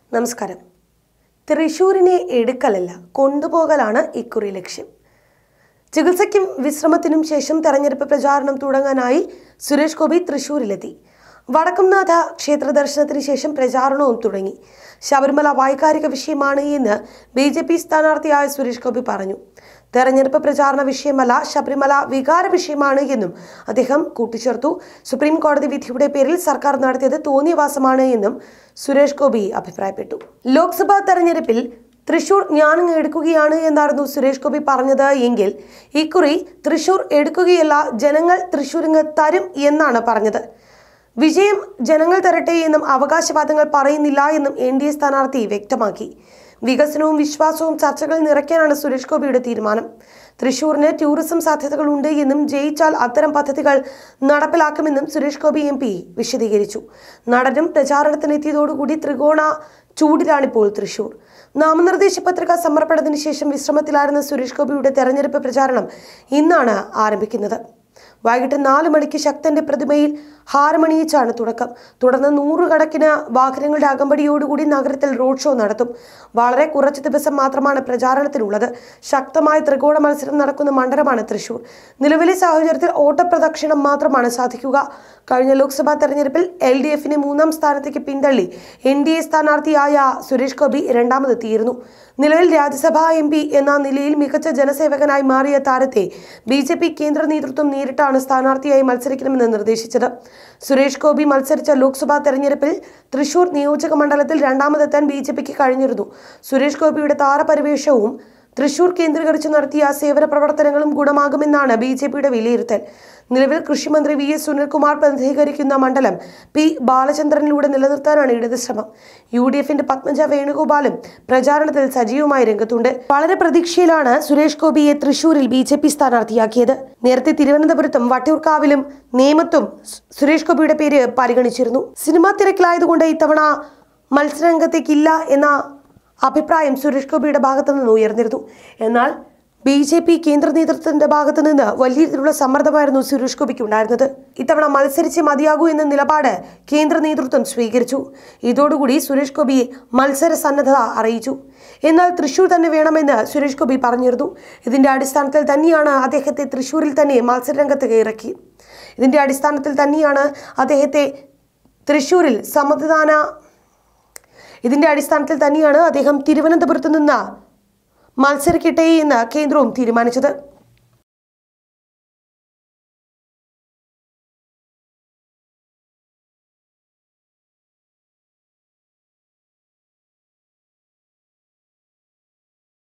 നമസ്കാരം തൃശൂരിനെ എടുക്കലല്ല കൊണ്ടുപോകലാണ് ഇക്കുറി ലക്ഷ്യം ചികിത്സയ്ക്കും വിശ്രമത്തിനും ശേഷം തെരഞ്ഞെടുപ്പ് പ്രചാരണം തുടങ്ങാനായി സുരേഷ് ഗോപി തൃശൂരിലെത്തി വടക്കുംനാഥ ക്ഷേത്ര ദർശനത്തിന് ശേഷം പ്രചാരണവും തുടങ്ങി ശബരിമല വൈകാരിക വിഷയമാണ് എന്ന് ബി ജെ പി സ്ഥാനാർത്ഥിയായ സുരേഷ് ഗോപി പറഞ്ഞു തെരഞ്ഞെടുപ്പ് പ്രചാരണ വിഷയമല്ല ശബരിമല വികാര വിഷയമാണ് എന്നും അദ്ദേഹം കൂട്ടിച്ചേർത്തു സുപ്രീം കോടതി വിധിയുടെ പേരിൽ സർക്കാർ നടത്തിയത് തോന്നിയവാസമാണ് എന്നും സുരേഷ് ഗോപി അഭിപ്രായപ്പെട്ടു ലോക്സഭാ തെരഞ്ഞെടുപ്പിൽ തൃശൂർ ഞാനങ്ങ് എടുക്കുകയാണ് എന്നായിരുന്നു സുരേഷ് ഗോപി പറഞ്ഞത് എങ്കിൽ ഇക്കുറി തൃശൂർ എടുക്കുകയല്ല ജനങ്ങൾ തൃശൂരിങ്ങ് തരും എന്നാണ് പറഞ്ഞത് വിജയം ജനങ്ങൾ തരട്ടെ എന്നും അവകാശവാദങ്ങൾ പറയുന്നില്ല എന്നും എൻ ഡി എ സ്ഥാനാർത്ഥി വ്യക്തമാക്കി വികസനവും വിശ്വാസവും ചർച്ചകൾ നിറയ്ക്കാനാണ് സുരേഷ് ഗോപിയുടെ തീരുമാനം തൃശൂരിന് ടൂറിസം സാധ്യതകളുണ്ട് എന്നും ജയിച്ചാൽ അത്തരം പദ്ധതികൾ നടപ്പിലാക്കുമെന്നും സുരേഷ് ഗോപി എം പി വിശദീകരിച്ചു നടനും പ്രചാരണത്തിനെത്തിയതോടുകൂടി ത്രികോണ ചൂടിലാണിപ്പോൾ തൃശൂർ നാമനിർദ്ദേശ പത്രിക സമർപ്പണത്തിന് ശേഷം വിശ്രമത്തിലായിരുന്ന സുരേഷ് ഗോപിയുടെ തെരഞ്ഞെടുപ്പ് പ്രചാരണം ഇന്നാണ് ആരംഭിക്കുന്നത് വൈകിട്ട് നാല് മണിക്ക് ശക്തന്റെ പ്രതിമയിൽ ഹാരമണിയിച്ചാണ് തുടക്കം തുടർന്ന് നൂറുകണക്കിന് വാഹനങ്ങളുടെ അകമ്പടിയോടുകൂടി നഗരത്തിൽ റോഡ് ഷോ നടത്തും വളരെ കുറച്ച് ദിവസം മാത്രമാണ് പ്രചാരണത്തിനുള്ളത് ശക്തമായ ത്രികോണ മത്സരം നടക്കുന്ന മണ്ഡലമാണ് തൃശൂർ നിലവിലെ സാഹചര്യത്തിൽ ഓട്ടപ്രദക്ഷിണം മാത്രമാണ് സാധിക്കുക കഴിഞ്ഞ ലോക്സഭാ തെരഞ്ഞെടുപ്പിൽ എൽ ഡി എഫിനെ മൂന്നാം സ്ഥാനത്തേക്ക് പിന്തള്ളി എൻ ഡി എ സ്ഥാനാർത്ഥിയായ സുരേഷ് ഗോപി രണ്ടാമതെത്തിയിരുന്നു നിലവിൽ രാജ്യസഭാ എം പി എന്ന നിലയിൽ മികച്ച ജനസേവകനായി മാറിയ താരത്തെ ബി ജെ പി കേന്ദ്ര നേതൃത്വം നേരിട്ടാണ് സ്ഥാനാർത്ഥിയായി മത്സരിക്കണമെന്ന് നിർദ്ദേശിച്ചത് സുരേഷ് ഗോപി മത്സരിച്ച ലോക്സഭാ തെരഞ്ഞെടുപ്പിൽ തൃശൂർ നിയോജക മണ്ഡലത്തിൽ രണ്ടാമതെത്താൻ ബി ജെ പിക്ക് കഴിഞ്ഞിരുന്നു സുരേഷ് ഗോപിയുടെ താരപരിവേഷവും തൃശൂർ കേന്ദ്രീകരിച്ച് നടത്തിയ സേവന പ്രവർത്തനങ്ങളും ഗുണമാകുമെന്നാണ് ബി ജെ പിയുടെ വിലയിരുത്തൽ നിലവിൽ കൃഷിമന്ത്രി വി എസ് സുനിൽകുമാർ പ്രതിനിധീകരിക്കുന്ന മണ്ഡലം പി ബാലചന്ദ്രനിലൂടെ നിലനിർത്താനാണ് ഇടത് ശ്രമം യു ഡി എഫിന്റെ പത്മജ വേണുഗോപാലും പ്രചാരണത്തിൽ സജീവമായി രംഗത്തുണ്ട് വളരെ പ്രതീക്ഷയിലാണ് സുരേഷ് ഗോപിയെ തൃശൂരിൽ ബി ജെ പി സ്ഥാനാർത്ഥിയാക്കിയത് നേരത്തെ തിരുവനന്തപുരത്തും വട്ടിയൂർക്കാവിലും നേമത്തും സു- സുരേഷ് ഗോപിയുടെ പേര് പരിഗണിച്ചിരുന്നു സിനിമാ തിരക്കിലായതുകൊണ്ട് ഇത്തവണ മത്സരരംഗത്തേക്കില്ല എന്ന അഭിപ്രായം സുരേഷ് ഗോപിയുടെ ഭാഗത്തു നിന്ന് ഉയർന്നിരുന്നു എന്നാൽ ബി ജെ പി കേന്ദ്ര നേതൃത്വത്തിന്റെ ഭാഗത്തു നിന്ന് വലിയ രീതിയിലുള്ള സമ്മർദ്ദമായിരുന്നു സുരേഷ് ഗോപിക്ക് ഉണ്ടായിരുന്നത് ഇത്തവണ മത്സരിച്ച് മതിയാകൂ എന്ന നിലപാട് കേന്ദ്ര നേതൃത്വം സ്വീകരിച്ചു ഇതോടുകൂടി സുരേഷ് ഗോപി മത്സര സന്നദ്ധത അറിയിച്ചു എന്നാൽ തൃശൂർ തന്നെ വേണമെന്ന് സുരേഷ് ഗോപി പറഞ്ഞിരുന്നു ഇതിന്റെ അടിസ്ഥാനത്തിൽ തന്നെയാണ് അദ്ദേഹത്തെ തൃശൂരിൽ തന്നെ മത്സരരംഗത്ത് ഇറക്കി ഇതിന്റെ അടിസ്ഥാനത്തിൽ തന്നെയാണ് അദ്ദേഹത്തെ തൃശൂരിൽ സമ്മതിദാന ഇതിന്റെ അടിസ്ഥാനത്തിൽ തന്നെയാണ് അദ്ദേഹം തിരുവനന്തപുരത്ത് നിന്ന് മത്സരിക്കട്ടെ എന്ന് കേന്ദ്രവും തീരുമാനിച്ചത്